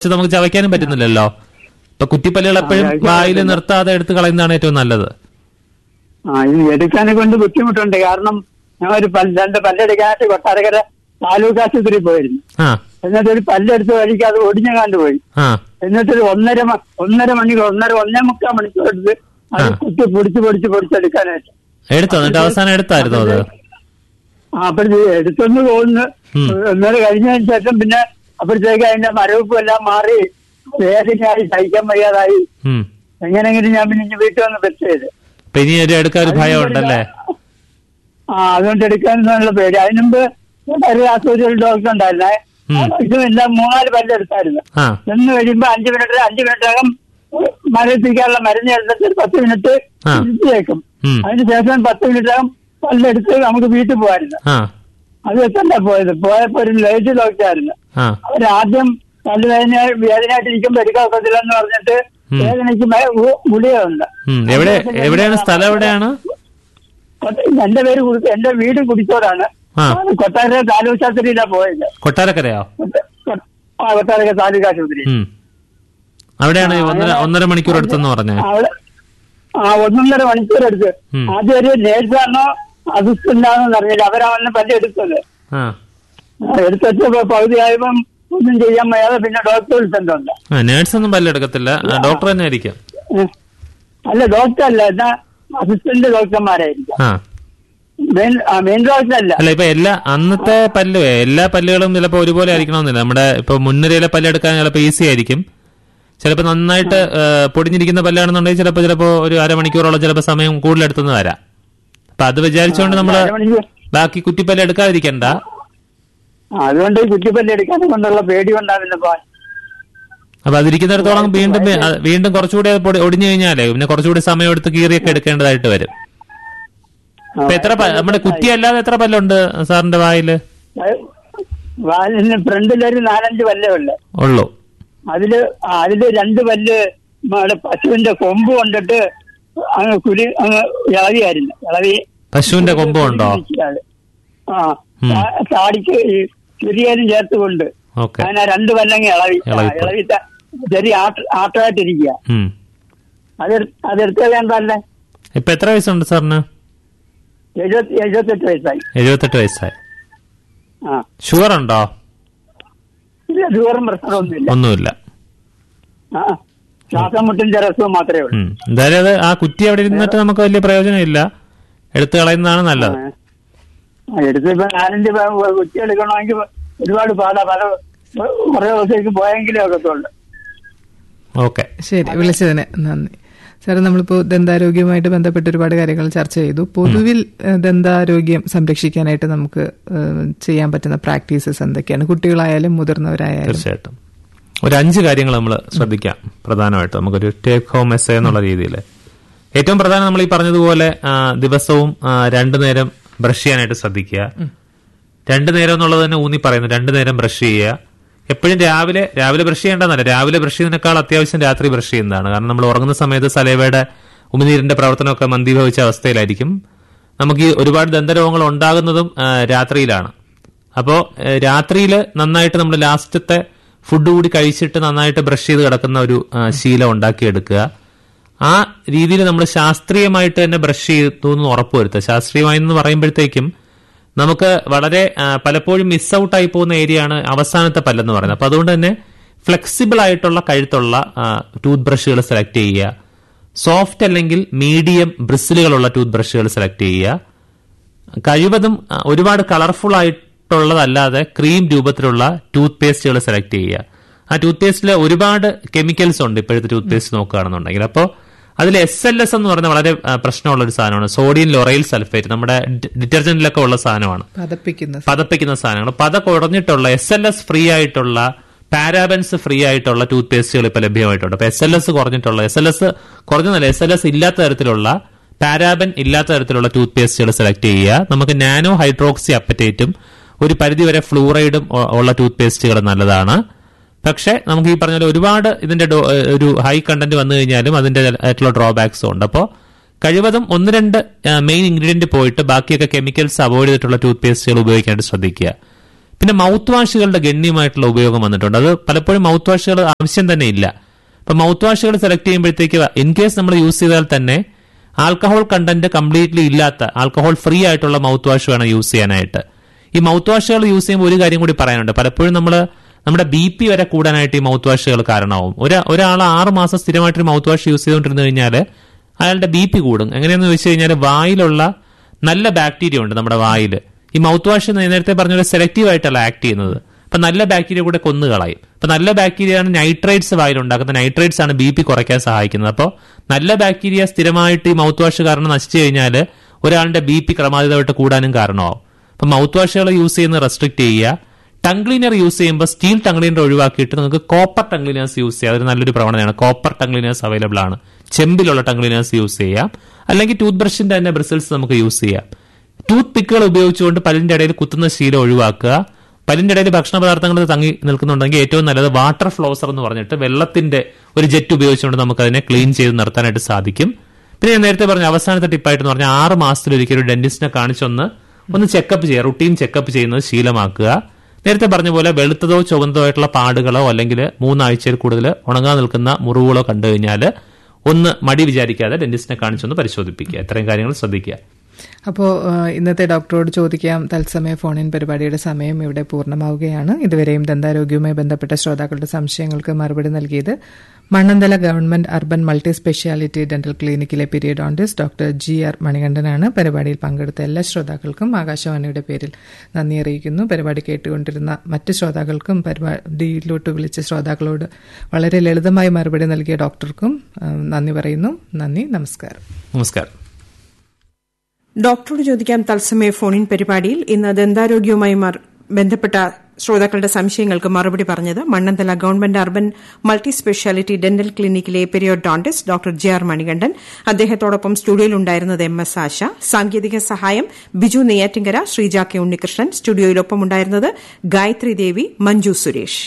First നമുക്ക് ചവയ്ക്കാനും പറ്റുന്നില്ലല്ലോ ഇപ്പൊ കുറ്റിപ്പല്ലുകൾ എപ്പോഴും കഴിക്കാൻ വായിൽ പറ്റില്ല. നിർത്താതെ എടുത്ത് കളയുന്നതാണ് ഏറ്റവും നല്ലത് ആ ഇത് എടുക്കാനെ കൊണ്ട് ബുദ്ധിമുട്ടുണ്ട് കാരണം ഞാൻ ഒരു പല്ല് രണ്ട് പല്ലെടുക്കാനായിട്ട് കൊട്ടാരക്കര താലൂക്ക് ആശുപത്രിയിൽ പോയിരുന്നു ആ എന്നിട്ട് ഒരു പല്ലെടുത്ത് വഴിക്ക് അത് ഒടിഞ്ഞ കാണ്ട് പോയി ആ എന്നിട്ട് ഒരു ഒന്നര മ- ഒന്നര മണിക്കൂർ ഒന്നര ഒന്നേ മുക്കാൽ മണിക്കൂർ എടുത്ത് അത് ആ. കുത്തി പൊടിച്ച് പൊടിച്ച് പൊടിച്ചെടുക്കാനായിട്ട് എടുത്തോ എന്നിട്ട് അവസാനം എടുത്തായിരുന്നോ അത് ആ അപ്പോഴത്തേക്ക് എടുത്തൊന്ന് പോകുന്നു ഉം. ഒന്നര കഴിഞ്ഞതിന് ശേഷം പിന്നെ അപ്പോഴത്തേക്ക് അതിന്റെ മരവിപ്പും എല്ലാം മാറി വേദനയായി സഹിക്കാൻ വയ്യാതായി ഉം എങ്ങനെയെങ്കിലും ഞാൻ പിന്നെ ഇനി വീട്ടിൽ വന്ന് ബെറ്റ് ചെയ്ത് അപ്പൊ ഇനി ഒരു എടുക്കാൻ ഒരു ഭയം ഉണ്ടല്ലേ ആ അതുകൊണ്ട് എടുക്കാനുള്ള പേടി അതിന് മുമ്പ് ഒരു ആശുപത്രിയിൽ ഡോക്ടർ ഉണ്ടായിരുന്നേ ഉം. ഇതും എല്ലാം മൂന്നാല് പല്ലെടുത്തായിരുന്നു ആ ചെന്ന് കഴിയുമ്പോ അഞ്ച് മിനിറ്റ് അഞ്ച് മിനിറ്റകം മരത്തിക്കാനുള്ള മരുന്ന് എടുത്തിട്ട് ഒരു പത്ത് മിനിറ്റ് ആ. ഇരുത്തിയേക്കും ഉം. അതിനുശേഷം പത്ത് മിനിറ്റകം പല്ലെടുത്ത് നമുക്ക് വീട്ടിൽ പോകായിരുന്നു ആ അത് വെച്ചല്ല പോയത് പോയപ്പോ ഒരു ലേറ്റ് ഡോക്ടറായിരുന്നു ആ അവരാദ്യം പല്ല് വേദന വേദനയായിട്ട് ഇരിക്കുമ്പോ എടുക്കാൻ ഒക്കത്തില്ലെന്ന് പറഞ്ഞിട്ട് ഉം. വേദനയ്ക്ക് മ- ഗു- ഗുളികയുണ്ട് ഉം എവിടെ എവിടെയാണ് സ്ഥലം എവിടെയാണ് കൊട്ട- എന്റെ പേര് കുടി- എന്റെ വീട് കുടിച്ചോടാണ് ആ. കൊട്ടാര താലൂക്ക് ആശുപത്രിയിലാണ് പോയത് കൊട്ടാരക്കരയോ കൊട്ട- കൊ- ആ കൊട്ടാരക്ക താലൂക്ക് ആശുപത്രി ഉം അവിടെയാണ് ഈ ആ, ഒന്നര അങ്ങനെ- ഒന്നര മണിക്കൂർ എടുത്തെന്ന് പറഞ്ഞേ അവിടെ ആ ഒന്നൊന്നര മണിക്കൂർ എടുത്ത് ഉം. ആദ്യം ഒരു നേഴ്സാണോ അസിസ്റ്റന്റാണോ അറിയില്ല അവരാ വന്ന് പല്ല് എടുത്തത് ആ എടുത്തപ്പോ പകുതിയായപ്പം ഒന്നും ചെയ്യാൻ വയ്യാതെ പിന്നെ ഡോക്ടർ വിളിച്ചിട്ടുണ്ട് ആ നേഴ്സ് ഒന്നും പല്ലെടുക്കത്തില്ല ആ, ഡോക്ടർ തന്നെ ആയിരിക്കും അല്ല ഡോക്ടർ അല്ല എന്നാ അസിസ്റ്റന്റ് ഡോക്ടർമാരായിരിക്കും ആ മെയിൻ ആ, മെയിൻ ഡോക്ടർ അല്ല അല്ല ഇപ്പൊ എല്ലാ അന്നത്തെ പല്ല് എല്ലാ പല്ലുകളും ചിലപ്പോ ഒരുപോലെ ആയിരിക്കണമെന്നില്ല നമ്മുടെ ഇപ്പൊ മുൻനിരയിലെ പല്ലെടുക്കാൻ ചിലപ്പോ ഈസി ആയിരിക്കും ചിലപ്പോ നന്നായിട്ട് ആ, പൊടിഞ്ഞിരിക്കുന്ന പല്ലാണെന്നുണ്ടെങ്കിൽ ചിലപ്പോ ചിലപ്പോ ഒരു അരമണിക്കൂറോളം ചിലപ്പോ സമയം കൂടുതലെടുത്തെന്ന് വരാം അപ്പൊ അത് വിചാരിച്ചുകൊണ്ട് നമ്മള് അരമണിക്കൂർ. ബാക്കി കുറ്റിപ്പല്ല് എടുക്കാതിരിക്കണ്ട ആ, അതുകൊണ്ട് ഈ കുറ്റിപ്പല്ല് എടുക്കാനെ കൊണ്ടുള്ള പേടി കൊണ്ടാണ് പിന്നെ പോകാൻ അപ്പൊ അതിരിക്കുന്നിടത്തോളം വീണ്ടും വേ- ആ, വീണ്ടും കുറച്ചുകൂടി അത് പൊടി- ഒടിഞ്ഞു കഴിഞ്ഞാലേ പിന്നെ കുറച്ചുകൂടി സമയം എടുത്ത് കീറിയൊക്കെ എടുക്കേണ്ടതായിട്ട് വരും അപ്പൊ എത്ര പ- നമ്മുടെ കുറ്റി അല്ലാതെ എത്ര പല്ലുണ്ട് സാറിന്റെ വായില് വാലിന് ഫ്രണ്ടിലൊരു നാലഞ്ച് പല്ലേ ഉള്ളു ഉള്ളൂ അതില് ആ, അതില് രണ്ട് പല്ല് നമ്മുടെ പശുവിന്റെ കൊമ്പ് കൊണ്ടിട്ട് അങ്ങ് കുരി അങ്ങ് ഇളവിയായിരുന്നു ഇളവി പശുവിന്റെ കൊമ്പ് ഉണ്ടോ ആ ഉം. താ- താടിക്ക് ഈ ചുരിയാനും ചേർത്ത് കൊണ്ട് ഓക്കെ അങ്ങനെ ആ രണ്ട് പല്ലങ്ങ് ഇളവി ആ, ഇളവിപ്പോയി. ഇളവി ത- ചെറിയ ആട്ട- ആട്ടമായിട്ടിരിക്കുക ഉം അത് അതെടുത്ത് കളയാൻ പാടില്ല ഇപ്പൊ എത്ര വയസ്സുണ്ട് സാറിന് എഴുപത്തി എഴുപത്തെട്ട് വയസ്സായി എഴുപത്തെട്ട് വയസ്സായി ആ ഷുഗർ ഉണ്ടോ ഇല്ല ഷുഗറും പ്രശ്നമൊന്നുമില്ല ഒന്നുമില്ല ആ ശ്വാസം മുട്ടിന്റെ രസവും മാത്രമേ ഉള്ളൂ ഉം. എന്തായാലും അത് ആ കുറ്റി അവിടെ ഇരുന്നിട്ട് നമുക്ക് വലിയ പ്രയോജനമില്ല എടുത്തു കളയുന്നതാണ് നല്ലത് ആ, എടുത്ത് ഇപ്പൊ നാലഞ്ച് പ- കുറ്റി എടുക്കണമെങ്കിൽ ഒരുപാട് പാടാ പല കുറെ ദിവസത്തേക്ക് പോയെങ്കിലേ ഒക്കത്തുള്ളൂ ഓക്കെ ശരി വിളിച്ചതിന് നന്ദി സാർ നമ്മളിപ്പോൾ ദന്താരോഗ്യവുമായിട്ട് ബന്ധപ്പെട്ട് ഒരുപാട് കാര്യങ്ങൾ ചർച്ച ചെയ്തു പൊതുവിൽ ഏഹ്, ദന്താരോഗ്യം സംരക്ഷിക്കാനായിട്ട് നമുക്ക് ഏഹ്, ചെയ്യാൻ പറ്റുന്ന പ്രാക്ടീസസ് എന്തൊക്കെയാണ് കുട്ടികളായാലും മുതിർന്നവരായാലും തീർച്ചയായിട്ടും ഒരു അഞ്ച് കാര്യങ്ങൾ നമ്മൾ ശ്രദ്ധിക്കാം പ്രധാനമായിട്ട് നമുക്കൊരു ടേക്ക് ഹോം എസ് എന്നുള്ള രീതിയിൽ ഏറ്റവും പ്രധാനം നമ്മൾ ഈ പറഞ്ഞതുപോലെ ആ, ദിവസവും ആ, രണ്ടു നേരം ബ്രഷ് ചെയ്യാനായിട്ട് ശ്രദ്ധിക്കുക രണ്ടു നേരം എന്നുള്ളത് തന്നെ ഊന്നി പറയുന്നു രണ്ടു നേരം ബ്രഷ് ചെയ്യുക എപ്പോഴും രാവിലെ രാവിലെ ബ്രഷ് ചെയ്യേണ്ടതല്ല രാവിലെ ബ്രഷ് ചെയ്യുന്നതിനേക്കാൾ അത്യാവശ്യം രാത്രി ബ്രഷ് ചെയ്യുന്നതാണ് കാരണം നമ്മൾ ഉറങ്ങുന്ന സമയത്ത് സലൈവയുടെ ഉമിനീരിന്റെ പ്രവർത്തനമൊക്കെ മന്ദീഭവിച്ച അവസ്ഥയിലായിരിക്കും നമുക്ക് ഈ ഒരുപാട് ദന്തരോഗങ്ങൾ ഉണ്ടാകുന്നതും ആ, രാത്രിയിലാണ് അപ്പോൾ രാത്രിയിൽ നന്നായിട്ട് നമ്മൾ ലാസ്റ്റത്തെ ഫുഡ് കൂടി കഴിച്ചിട്ട് നന്നായിട്ട് ബ്രഷ് ചെയ്ത് കിടക്കുന്ന ഒരു ആ, ശീലം ഉണ്ടാക്കിയെടുക്കുക ആ രീതിയിൽ നമ്മൾ ശാസ്ത്രീയമായിട്ട് തന്നെ ബ്രഷ് ചെയ്തു എന്ന് ഉറപ്പുവരുത്തുക ശാസ്ത്രീയമായി എന്ന് പറയുമ്പോഴത്തേക്കും നമുക്ക് വളരെ ആ, പലപ്പോഴും മിസ് ഔട്ട് ആയി പോകുന്ന ഏരിയയാണ് അവസാനത്തെ പല്ലെന്ന് പറയുന്നത് അപ്പൊ അതുകൊണ്ട് തന്നെ ഫ്ലെക്സിബിൾ ആയിട്ടുള്ള കഴുത്തുള്ള ടൂത്ത് ബ്രഷുകൾ സെലക്ട് ചെയ്യുക സോഫ്റ്റ് അല്ലെങ്കിൽ മീഡിയം ബ്രിസിലുകളുള്ള ടൂത്ത് ബ്രഷുകൾ സെലക്ട് ചെയ്യുക കഴിവതും ആ, ഒരുപാട് കളർഫുൾ ആയിട്ടുള്ളതല്ലാതെ ക്രീം രൂപത്തിലുള്ള ടൂത്ത് പേസ്റ്റുകൾ സെലക്ട് ചെയ്യുക ആ ടൂത്ത് പേസ്റ്റിൽ ഒരുപാട് കെമിക്കൽസ് ഉണ്ട് ഇപ്പോഴത്തെ ടൂത്ത് പേസ്റ്റ് നോക്കുകയാണെന്നുണ്ടെങ്കിൽ അപ്പോൾ അതിൽ എസ് എൽ എസ് എന്ന് പറയുന്ന വളരെ ആ, പ്രശ്നമുള്ള ഒരു സാധനമാണ് സോഡിയം ലൊറൈൽ സൾഫേറ്റ് നമ്മുടെ ഡിറ്റർജന്റിലൊക്കെ ഉള്ള സാധനമാണ് പതപ്പിക്കുന്ന പതപ്പിക്കുന്ന സാധനങ്ങൾ പത കുറഞ്ഞിട്ടുള്ള എസ് എൽ എസ് ഫ്രീ ആയിട്ടുള്ള പാരാബൻസ് ഫ്രീ ആയിട്ടുള്ള ടൂത്ത് പേസ്റ്റുകൾ ഇപ്പൊ ലഭ്യമായിട്ടുണ്ട് അപ്പൊ എസ് എൽ എസ് കുറഞ്ഞിട്ടുള്ള എസ് എൽ എസ് കുറഞ്ഞതല്ല എസ് എൽ എസ് ഇല്ലാത്ത തരത്തിലുള്ള പാരാബൻ ഇല്ലാത്ത തരത്തിലുള്ള ടൂത്ത് പേസ്റ്റുകൾ സെലക്ട് ചെയ്യുക നമുക്ക് നാനോ ഹൈഡ്രോക്സി അപ്പറ്റേറ്റും ഒരു പരിധിവരെ ഫ്ലൂറൈഡും ഉ- ഉള്ള ടൂത്ത് പേസ്റ്റുകൾ നല്ലതാണ് പക്ഷെ നമുക്ക് ഈ പറഞ്ഞ പോലെ ഒരുപാട് ഇതിന്റെ ഡോ- ഏഹ് ഒരു ഹൈ കണ്ടന്റ് വന്നു കഴിഞ്ഞാലും അതിന്റെ ആയിട്ടുള്ള ഡ്രോബാക്സും ഉണ്ട് അപ്പോൾ കഴിവതും ഒന്ന് രണ്ട് മെയിൻ ഇൻഗ്രീഡിയന്റ് പോയിട്ട് ബാക്കിയൊക്കെ കെമിക്കൽസ് അവോയ്ഡ് ചെയ്തിട്ടുള്ള ടൂത്ത് പേസ്റ്റുകൾ ഉപയോഗിക്കാനായിട്ട് ശ്രദ്ധിക്കുക പിന്നെ മൗത്ത് വാഷുകളുടെ ഗണ്യമായിട്ടുള്ള ഉപയോഗം വന്നിട്ടുണ്ട് അത് പലപ്പോഴും മൗത്ത് വാഷുകൾ ആവശ്യം തന്നെ ഇല്ല ഇപ്പൊ മൗത്ത് വാഷുകൾ സെലക്ട് ചെയ്യുമ്പോഴത്തേക്ക് ഇൻ കേസ് നമ്മൾ യൂസ് ചെയ്താൽ തന്നെ ആൽക്കഹോൾ കണ്ടന്റ് കംപ്ലീറ്റ്ലി ഇല്ലാത്ത ആൽക്കഹോൾ ഫ്രീ ആയിട്ടുള്ള മൗത്ത് വാഷ് വേണം യൂസ് ചെയ്യാനായിട്ട് ഈ മൗത്ത് വാഷുകൾ യൂസ് ചെയ്യുമ്പോൾ ഒരു കാര്യം കൂടി പറയാനുണ്ട് പലപ്പോഴും നമ്മൾ നമ്മുടെ ബി പി വരെ കൂടാനായിട്ട് ഈ മൗത്ത് വാഷുകൾ കാരണമാവും ഒരു ഒരാൾ ആറ് മാസം സ്ഥിരമായിട്ടൊരു മൗത്ത് വാഷ് യൂസ് ചെയ്തുകൊണ്ടിരുന്നു കഴിഞ്ഞാൽ അയാളുടെ ബി പി കൂടും എങ്ങനെയാണെന്ന് വെച്ച് കഴിഞ്ഞാൽ വായിലുള്ള നല്ല ബാക്ടീരിയ ഉണ്ട് നമ്മുടെ വായിൽ ഈ മൗത്ത് വാഷ് നേരത്തെ പറഞ്ഞ പോലെ സെലക്റ്റീവ് ആയിട്ടല്ല ആക്ട് ചെയ്യുന്നത് അപ്പൊ നല്ല ബാക്ടീരിയ കൂടെ കൊന്നു കളയും അപ്പൊ നല്ല ബാക്ടീരിയയാണ് നൈട്രേറ്റ്സ് വായിലുണ്ടാക്കുന്ന നൈട്രേറ്റ്സ് ആണ് ബി പി കുറയ്ക്കാൻ സഹായിക്കുന്നത് അപ്പോൾ നല്ല ബാക്ടീരിയ സ്ഥിരമായിട്ട് ഈ മൗത്ത് വാഷ് കാരണം നശിച്ചു കഴിഞ്ഞാൽ ഒരാളുടെ ബി പി ക്രമാതീതമായിട്ട് കൂടാനും കാരണമാവും അപ്പൊ മൗത്ത് വാഷുകൾ യൂസ് ചെയ്യുന്നത് റെസ്ട്രിക്ട് ചെയ്യുക ടങ് ക്ലീനർ യൂസ് ചെയ്യുമ്പോൾ സ്റ്റീൽ ടങ് ക്ലീനർ ഒഴിവാക്കിയിട്ട് നിങ്ങൾക്ക് കോപ്പർ ടങ് ക്ലീനേഴ്സ് യൂസ് ചെയ്യാം അതൊരു നല്ലൊരു പ്രവണതയാണ് കോപ്പർ ടങ് ക്ലീനേഴ്സ് അവൈലബിൾ ആണ് ചെമ്പിലുള്ള ടങ് ക്ലീനേഴ്സ് യൂസ് ചെയ്യാം അല്ലെങ്കിൽ ടൂത്ത് ബ്രഷിന്റെ തന്നെ ബ്രിസിൽസ് നമുക്ക് യൂസ് ചെയ്യാം ടൂത്ത് പിക്കുകൾ ഉപയോഗിച്ചുകൊണ്ട് പല്ലിന്റെ ഇടയിൽ കുത്തുന്ന ശീലം ഒഴിവാക്കുക പല്ലിന്റെ ഇടയിൽ ഭക്ഷണ പദാർത്ഥങ്ങൾ തങ്ങി നിൽക്കുന്നുണ്ടെങ്കിൽ ഏറ്റവും നല്ലത് വാട്ടർ ഫ്ലോസർ എന്ന് പറഞ്ഞിട്ട് വെള്ളത്തിന്റെ ഒരു ജെറ്റ് ഉപയോഗിച്ചുകൊണ്ട് നമുക്ക് അതിനെ ക്ലീൻ ചെയ്ത് നിർത്താനായിട്ട് സാധിക്കും പിന്നെ ഞാൻ നേരത്തെ പറഞ്ഞ അവസാനത്തെ ടിപ്പായിട്ട് എന്ന് പറഞ്ഞാൽ ആറ് മാസത്തിലൊരിക്കൽ ഒരു ഡെന്റിസ്റ്റിനെ കാണിച്ചൊന്ന് ഒന്ന് ചെക്കപ്പ് ചെയ്യുക റുട്ടീൻ ചെക്കപ്പ് ചെയ്യുന്നത് ശീലമാക്കുക നേരത്തെ പറഞ്ഞ പോലെ വെളുത്തതോ ചുവന്നതോ ആയിട്ടുള്ള പാടുകളോ അല്ലെങ്കിൽ മൂന്നാഴ്ചയിൽ കൂടുതൽ ഉണങ്ങാൻ നിൽക്കുന്ന മുറിവുകളോ കണ്ടു കഴിഞ്ഞാൽ ഒന്ന് മടി വിചാരിക്കാതെ ഡെന്റിസ്റ്റിനെ കാണിച്ചൊന്ന് പരിശോധിപ്പിക്കുക ഇത്രയും കാര്യങ്ങൾ ശ്രദ്ധിക്കുക അപ്പോൾ ഇന്നത്തെ ഡോക്ടറോട് ചോദിക്കാം തത്സമയ ഫോണിൻ പരിപാടിയുടെ സമയം ഇവിടെ പൂർണ്ണമാവുകയാണ് ഇതുവരെയും ദന്താരോഗ്യവുമായി ബന്ധപ്പെട്ട ശ്രോതാക്കളുടെ സംശയങ്ങൾക്ക് മറുപടി നൽകിയത് Mannanthala government urban multi speciality dental ക്ലിനിക്കിലെ പീരിയഡോണ്ടിസ്റ്റ് ഡോക്ടർ ജി ആർ മണികണ്ഠനാണ് പരിപാടിയിൽ പങ്കെടുത്ത എല്ലാ ശ്രോതാക്കൾക്കും ആകാശവാണിയുടെ പേരിൽ നന്ദി അറിയിക്കുന്നു പരിപാടി കേട്ടുകൊണ്ടിരുന്ന മറ്റ് ശ്രോതാക്കൾക്കും പരിപാടിയിലോട്ട് വിളിച്ച ശ്രോതാക്കളോട് വളരെ ലളിതമായി മറുപടി നൽകിയ ഡോക്ടർക്കും നന്ദി പറയുന്നു നന്ദി നമസ്കാരം നമസ്കാരം ഡോക്ടറോട് ചോദിക്കാം തത്സമയ ഫോണിൻ പരിപാടിയിൽ ഇന്ന് ദന്താരോഗ്യവുമായി ബന്ധപ്പെട്ട ശ്രോതാക്കളുടെ സംശയങ്ങൾക്ക് മറുപടി പറഞ്ഞത് Mannanthala government urban multi speciality dental ക്ലിനിക്കിലെ periodontist doctor J R Manikandan അദ്ദേഹത്തോടൊപ്പം സ്റ്റുഡിയോയിലുണ്ടായിരുന്നത് എം എസ് ആശ സാങ്കേതിക സഹായം ബിജു നെയ്യാറ്റിങ്കര ശ്രീജ കെ ഉണ്ണികൃഷ്ണൻ സ്റ്റുഡിയോയിലൊപ്പം ഉണ്ടായിരുന്നത് ഗായത്രി ദേവി മഞ്ജു സുരേഷ്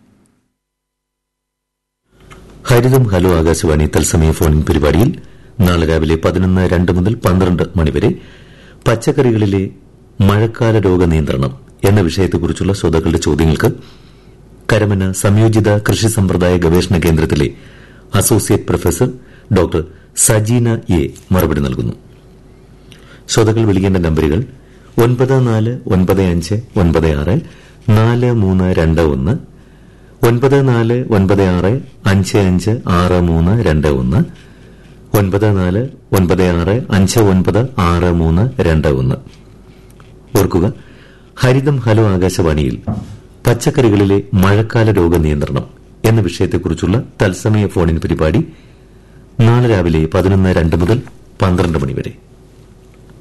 ഹരിതം ഹലോ ആകാശവാണി തത്സമയ ഫോണിൻ പരിപാടിയിൽ നാളെ രാവിലെ പതിനൊന്ന് രണ്ട് മുതൽ പന്ത്രണ്ട് മണിവരെ പച്ചക്കറികളിലെ മഴക്കാല രോഗനിയന്ത്രണം എന്ന വിഷയത്തെക്കുറിച്ചുള്ള ശ്രോതാക്കളുടെ ചോദ്യങ്ങൾക്ക് കരമന സംയോജിത കൃഷി സമ്പ്രദായ ഗവേഷണ കേന്ദ്രത്തിലെ associate professor doctor Sajeena A മറുപടി നൽകുന്നു ശ്രോതാക്കൾ വിളിക്കേണ്ട നമ്പറുകൾ ഒൻപത് നാല് ഒൻപത് അഞ്ച് ഒൻപത് ആറ് നാല് മൂന്ന് രണ്ട് ഒന്ന് ഒൻപത് നാല് ഒൻപത് ആറ് അഞ്ച് അഞ്ച് ആറ് മൂന്ന് രണ്ട് ഒന്ന് ഒൻപത് നാല് ഒൻപത് ആറ് അഞ്ച് ഒൻപത് ആറ് മൂന്ന് രണ്ട് ഒന്ന് ഓർക്കുക ഹരിതം ഹലോ ആകാശവാണിയിൽ പച്ചക്കറികളിലെ മഴക്കാല രോഗനിയന്ത്രണം എന്ന വിഷയത്തെക്കുറിച്ചുള്ള തത്സമയ ഫോണിൻ പരിപാടി നാളെ രാവിലെ പതിനൊന്ന് രണ്ട് മുതൽ പന്ത്രണ്ട് മണിവരെ